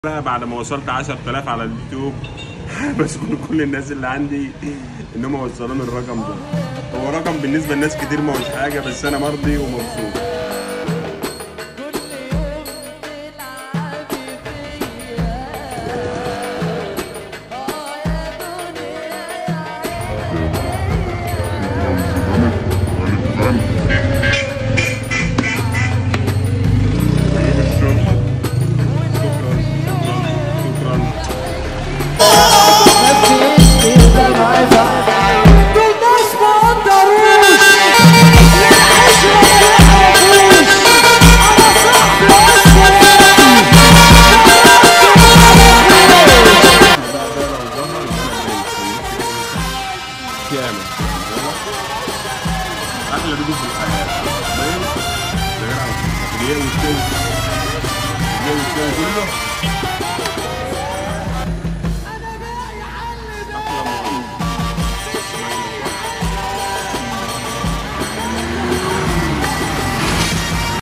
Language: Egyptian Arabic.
بقى بعد ما وصلت 10000 على اليوتيوب بشكر كل الناس اللي عندي ان هم وصلوني الرقم ده هو رقم بالنسبه لناس كتير ما هوش حاجه بس انا مرضي ومبسوط